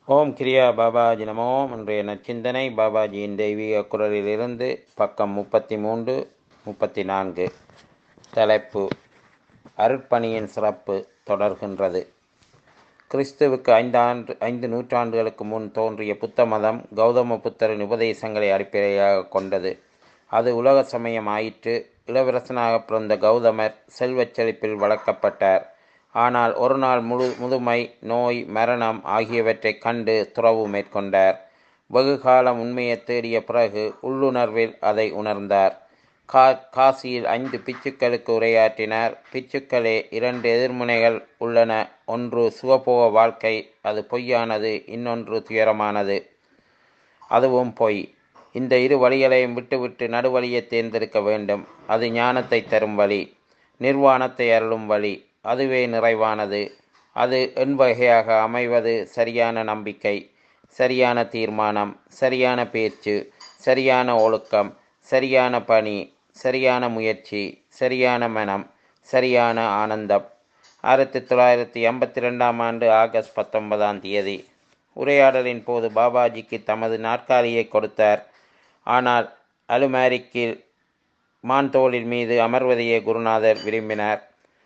ஓம் கிரியா பாபாஜி நமோ இன்றைய நச்சிந்தனை பாபாஜியின் தெய்வீக குரலிலிருந்து பக்கம் முப்பத்தி மூன்று முப்பத்தி நான்கு தலைப்பு அருட்பணியின் சிறப்பு தொடர்கின்றது கிறிஸ்துவுக்கு ஐந்தாண்டு ஐந்து நூற்றாண்டுகளுக்கு முன் தோன்றிய புத்த மதம் கௌதம புத்தரின் உபதேசங்களை அடிப்படையாக கொண்டது அது உலக சமயம் ஆயிற்று இளவரசனாக பிறந்த கௌதமர் செல்வச் செழிப்பில் வளர்க்கப்பட்டார் ஆனால் ஒரு நாள் முழு முதுமை நோய் மரணம் ஆகியவற்றைக் கண்டு துறவு மேற்கொண்டார் வெகு காலம் உண்மையை தேடிய பிறகு உள்ளுணர்வில் அதை உணர்ந்தார் கா காசியில் ஐந்து பிச்சுக்களுக்கு உரையாற்றினார் பிச்சுக்களே இரண்டு எதிர்முனைகள் உள்ளன ஒன்று சுகபோக வாழ்க்கை அது பொய்யானது இன்னொன்று துயரமானது அதுவும் பொய் இந்த இரு வழிகளையும் விட்டுவிட்டு நடுவழியை தேர்ந்தெடுக்க வேண்டும் அது ஞானத்தை தரும் வழி நிர்வாணத்தை அருளும் வழி அதுவே நிறைவானது அது எண்வகையாக அமைவது சரியான நம்பிக்கை சரியான தீர்மானம் சரியான பேச்சு சரியான ஒழுக்கம் சரியான பணி சரியான முயற்சி சரியான மனம் சரியான ஆனந்தம் ஆயிரத்தி தொள்ளாயிரத்தி எண்பத்தி ரெண்டாம் ஆண்டு ஆகஸ்ட் பத்தொன்பதாம் தேதி உரையாடலின் போது பாபாஜிக்கு தமது நாற்காலியை கொடுத்தார் ஆனால் அலுமாரிக்கு மான்தோளின் மீது அமர்வதையே குருநாதர் விரும்பினார்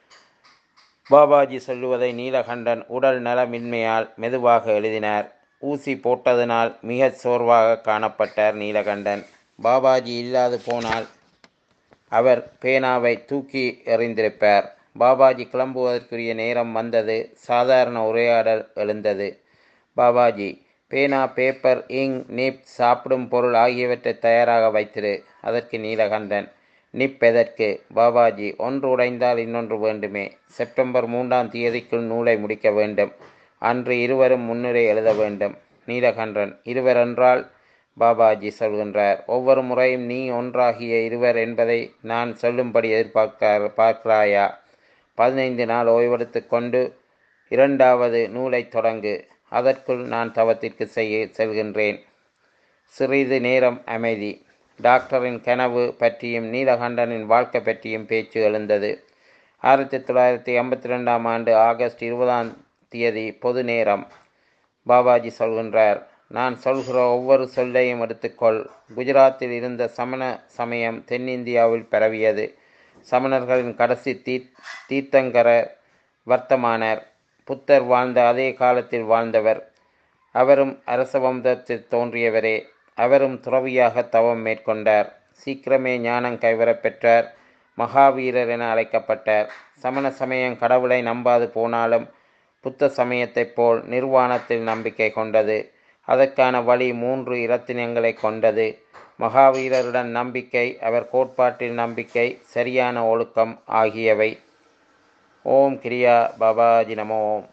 பாபாஜி சொல்லுவதை நீலகண்டன் உடல் நலமின்மையால் மெதுவாக எழுதினார் ஊசி போட்டதனால் மிக சோர்வாக காணப்பட்டார் நீலகண்டன் பாபாஜி இல்லாது போனால் அவர் பேனாவை தூக்கி எறிந்திருப்பார் பாபாஜி கிளம்புவதற்குரிய நேரம் வந்தது சாதாரண உரையாடல் எழுந்தது பாபாஜி பேனா பேப்பர் இங் நிப் சாப்பிடும் பொருள் ஆகியவற்றை தயாராக வைத்திரு அதற்கு நீலகண்டன் நிப் எதற்கு பாபாஜி ஒன்று உடைந்தால் இன்னொன்று வேண்டுமே செப்டம்பர் மூன்றாம் தேதிக்குள் நூலை முடிக்க வேண்டும் அன்று இருவரும் முன்னுரை எழுத வேண்டும் நீலகண்டன் இருவர் என்றால் பாபாஜி சொல்கின்றார் ஒவ்வொரு முறையும் நீ ஒன்றாகிய இருவர் என்பதை நான் சொல்லும்படி எதிர்பார்க்க பார்க்கிறாயா பதினைந்து நாள் ஓய்வெடுத்து கொண்டு இரண்டாவது நூலை தொடங்கு அதற்குள் நான் தவத்திற்கு செய்ய செல்கின்றேன் சிறிது நேரம் அமைதி டாக்டரின் கனவு பற்றியும் நீலகண்டனின் வாழ்க்கை பற்றியும் பேச்சு எழுந்தது ஆயிரத்தி தொள்ளாயிரத்தி எண்பத்தி ரெண்டாம் ஆண்டு ஆகஸ்ட் இருபதாம் தேதி பொது நேரம் பாபாஜி சொல்கின்றார் நான் சொல்கிற ஒவ்வொரு சொல்லையும் எடுத்துக்கொள் குஜராத்தில் இருந்த சமண சமயம் தென்னிந்தியாவில் பரவியது சமணர்களின் கடைசி தீ தீர்த்தங்கர வர்த்தமானர் புத்தர் வாழ்ந்த அதே காலத்தில் வாழ்ந்தவர் அவரும் அரச வம்சத்தில் தோன்றியவரே அவரும் துறவியாக தவம் மேற்கொண்டார் சீக்கிரமே ஞானம் கைவரப் பெற்றார் மகாவீரர் என அழைக்கப்பட்டார் சமண சமயம் கடவுளை நம்பாது போனாலும் புத்த சமயத்தைப் போல் நிர்வாணத்தில் நம்பிக்கை கொண்டது அதற்கான வழி மூன்று இரத்தினங்களை கொண்டது மகாவீரருடன் நம்பிக்கை அவர் கோட்பாட்டில் நம்பிக்கை சரியான ஒழுக்கம் ஆகியவை ஓம் கிரியா பாபாஜி நமோ